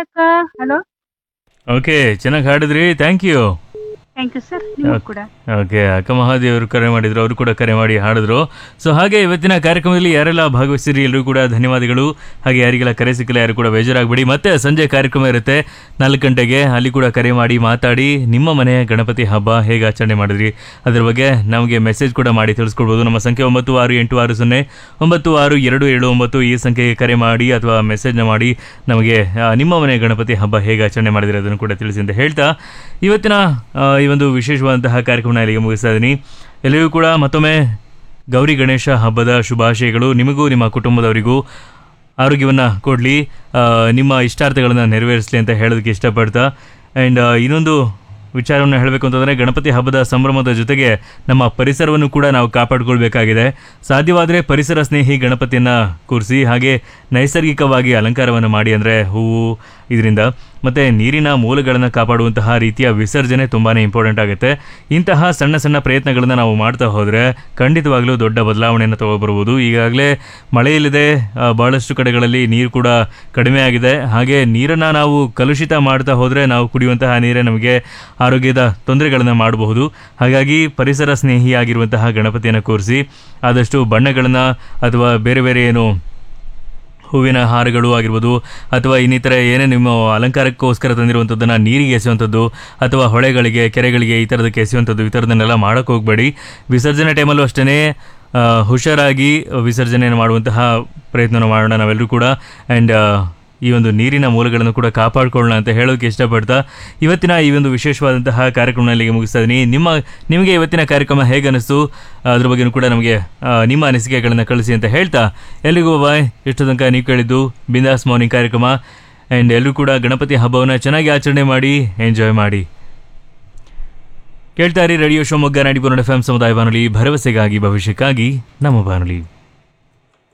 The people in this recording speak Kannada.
ಅಕ್ಕ ಹಲೋ ಓಕೆ ಚೆನ್ನಾಗಿ ಹಾಡಿದ್ರಿ thank you thank you sir ನೀವು Okay. ಕೂಡ ಓಕೆ ಅಕ್ಕ ಮಹಾದೇವರು ಕರೆ ಮಾಡಿದ್ರು ಅವರು ಕೂಡ ಕರೆ ಮಾಡಿ ಹಾಡಿದ್ರು ಸೊ ಹಾಗೆ ಇವತ್ತಿನ ಕಾರ್ಯಕ್ರಮದಲ್ಲಿ ಯಾರೆಲ್ಲ ಭಾಗವಹಿಸಿರಿ ಎಲ್ಲರೂ ಕೂಡ ಧನ್ಯವಾದಗಳು ಹಾಗೆ ಯಾರಿಗೆಲ್ಲ ಕರೆ ಸಿಕ್ಕಿಲ್ಲ ಯಾರು ಕೂಡ ಬೇಜಾರಾಗಬೇಡಿ ಮತ್ತೆ ಸಂಜೆ ಕಾರ್ಯಕ್ರಮ ಇರುತ್ತೆ ನಾಲ್ಕು ಗಂಟೆಗೆ ಅಲ್ಲಿ ಕೂಡ ಕರೆ ಮಾಡಿ ಮಾತಾಡಿ ನಿಮ್ಮ ಮನೆಯ ಗಣಪತಿ ಹಬ್ಬ ಹೇಗೆ ಆಚರಣೆ ಮಾಡಿದ್ರಿ ಅದ್ರ ಬಗ್ಗೆ ನಮಗೆ ಮೆಸೇಜ್ ಕೂಡ ಮಾಡಿ ತಿಳಿಸ್ಕೊಡ್ಬೋದು ನಮ್ಮ ಸಂಖ್ಯೆ ಒಂಬತ್ತು ಆರು ಎಂಟು ಆರು ಸೊನ್ನೆ ಒಂಬತ್ತು ಆರು ಎರಡು ಏಳು ಒಂಬತ್ತು ಈ ಸಂಖ್ಯೆಗೆ ಕರೆ ಮಾಡಿ ಅಥವಾ ಮೆಸೇಜ್ನ ಮಾಡಿ ನಮಗೆ ಆ, ನಿಮ್ಮ ಮನೆಯ ಗಣಪತಿ ಹಬ್ಬ ಹೇಗೆ ಆಚರಣೆ ಮಾಡಿದ್ರಿ ಅದನ್ನು ಕೂಡ ತಿಳಿಸಿ ಅಂತ ಹೇಳ್ತಾ ಇವತ್ತಿನ ಆ, ಈ ಒಂದು ವಿಶೇಷವಾದಂತಹ ಕಾರ್ಯಕ್ರಮನ ಇಲ್ಲಿಗೆ ಮುಗಿಸ್ತಾ ಇದ್ದೀನಿ ಎಲ್ಲರಿಗೂ ಕೂಡ ಮತ್ತೊಮ್ಮೆ ಗೌರಿ ಗಣೇಶ ಹಬ್ಬದ ಶುಭಾಶಯಗಳು ನಿಮಗೂ ನಿಮ್ಮ ಕುಟುಂಬದವರಿಗೂ ಆರೋಗ್ಯವನ್ನು ಕೊಡಲಿ ನಿಮ್ಮ ಇಷ್ಟಾರ್ಥಗಳನ್ನು ನೆರವೇರಿಸಲಿ ಅಂತ ಹೇಳೋದಕ್ಕೆ ಇಷ್ಟಪಡ್ತಾ ಆ್ಯಂಡ್ ಇನ್ನೊಂದು ವಿಚಾರವನ್ನು ಹೇಳಬೇಕು ಅಂತಂದರೆ ಗಣಪತಿ ಹಬ್ಬದ ಸಂಭ್ರಮದ ಜೊತೆಗೆ ನಮ್ಮ ಪರಿಸರವನ್ನು ಕೂಡ ನಾವು ಕಾಪಾಡಿಕೊಳ್ಬೇಕಾಗಿದೆ ಸಾಧ್ಯವಾದರೆ ಪರಿಸರ ಸ್ನೇಹಿ ಗಣಪತಿಯನ್ನು ಕೂರಿಸಿ ಹಾಗೆ ನೈಸರ್ಗಿಕವಾಗಿ ಅಲಂಕಾರವನ್ನು ಮಾಡಿ ಅಂದರೆ ಹೂವು ಇದರಿಂದ ಮತ್ತು ನೀರಿನ ಮೂಲಗಳನ್ನು ಕಾಪಾಡುವಂತಹ ರೀತಿಯ ವಿಸರ್ಜನೆ ತುಂಬಾ ಇಂಪಾರ್ಟೆಂಟ್ ಆಗುತ್ತೆ ಇಂತಹ ಸಣ್ಣ ಸಣ್ಣ ಪ್ರಯತ್ನಗಳನ್ನು ನಾವು ಮಾಡ್ತಾ ಹೋದರೆ ಖಂಡಿತವಾಗ್ಲೂ ದೊಡ್ಡ ಬದಲಾವಣೆಯನ್ನು ತಗೊಬರ್ಬೋದು ಈಗಾಗಲೇ ಮಳೆ ಇಲ್ಲದೆ ಆ, ಬಹಳಷ್ಟು ಕಡೆಗಳಲ್ಲಿ ನೀರು ಕೂಡ ಕಡಿಮೆ ಆಗಿದೆ ಹಾಗೆ ನೀರನ್ನು ನಾವು ಕಲುಷಿತ ಮಾಡ್ತಾ ಹೋದರೆ ನಾವು ಕುಡಿಯುವಂತಹ ನೀರೇ ನಮಗೆ ಆರೋಗ್ಯದ ತೊಂದರೆಗಳನ್ನು ಮಾಡಬಹುದು ಹಾಗಾಗಿ ಪರಿಸರ ಸ್ನೇಹಿಯಾಗಿರುವಂತಹ ಗಣಪತಿಯನ್ನು ಕೂರಿಸಿ ಆದಷ್ಟು ಬಣ್ಣಗಳನ್ನು ಅಥವಾ ಬೇರೆ ಬೇರೆ ಏನು ಹೂವಿನ ಹಾರಗಳು ಆಗಿರ್ಬೋದು ಅಥವಾ ಇನ್ನಿತರ ಏನೇ ನಿಮ್ಮ ಅಲಂಕಾರಕ್ಕೋಸ್ಕರ ತಂದಿರುವಂಥದ್ದನ್ನು ನೀರಿಗೆ ಎಸೆಯುವಂಥದ್ದು ಅಥವಾ ಹೊಳೆಗಳಿಗೆ ಕೆರೆಗಳಿಗೆ ಈ ಥರದಕ್ಕೆ ಎಸೆಯುವಂಥದ್ದು ಈ ಥರದನ್ನೆಲ್ಲ ಮಾಡೋಕ್ಕೆ ಹೋಗಬೇಡಿ ವಿಸರ್ಜನೆ ಟೈಮಲ್ಲೂ ಅಷ್ಟೇ ಹುಷಾರಾಗಿ ವಿಸರ್ಜನೆಯನ್ನು ಮಾಡುವಂತಹ ಪ್ರಯತ್ನವನ್ನು ಮಾಡೋಣ ನಾವೆಲ್ಲರೂ ಕೂಡ ಆ್ಯಂಡ್ ಈ ಒಂದು ನೀರಿನ ಮೂಲಗಳನ್ನು ಕೂಡ ಕಾಪಾಡ್ಕೊಳ್ಳೋಣ ಅಂತ ಹೇಳೋಕೆ ಇಷ್ಟಪಡ್ತಾ ಇವತ್ತಿನ ಈ ಒಂದು ವಿಶೇಷವಾದಂತಹ ಕಾರ್ಯಕ್ರಮ ಇಲ್ಲಿಗೆ ಮುಗಿಸ್ತಾ ಇದ್ದೀನಿ ನಿಮ್ಮ ನಿಮಗೆ ಇವತ್ತಿನ ಕಾರ್ಯಕ್ರಮ ಹೇಗೆ ಅನಿಸ್ತು ಅದ್ರ ಬಗ್ಗೆನೂ ಕೂಡ ನಮಗೆ ಆ, ನಿಮ್ಮ ಅನಿಸಿಕೆಗಳನ್ನು ಕಳಿಸಿ ಅಂತ ಹೇಳ್ತಾ ಎಲ್ಲಿಗೂ ಬಾಯ್ ಇಷ್ಟು ತನಕ ನೀವು ಕೇಳಿದ್ದು ಬಿಂದಾಸ್ ಮಾರ್ನಿಂಗ್ ಕಾರ್ಯಕ್ರಮ ಆ್ಯಂಡ್ ಎಲ್ಲರೂ ಕೂಡ ಗಣಪತಿ ಹಬ್ಬವನ್ನು ಚೆನ್ನಾಗಿ ಆಚರಣೆ ಮಾಡಿ ಎಂಜಾಯ್ ಮಾಡಿ ಕೇಳ್ತಾ ಇರಿ ರೇಡಿಯೋ ಶಿವಮೊಗ್ಗ ನಾಡಿ ಎಫ್ ಎಂ ಸಮುದಾಯ ಬಾನುಲಿ ಭರವಸೆಗಾಗಿ ಭವಿಷ್ಯಕ್ಕಾಗಿ ನಮ್ಮ ಬಾನುಲಿ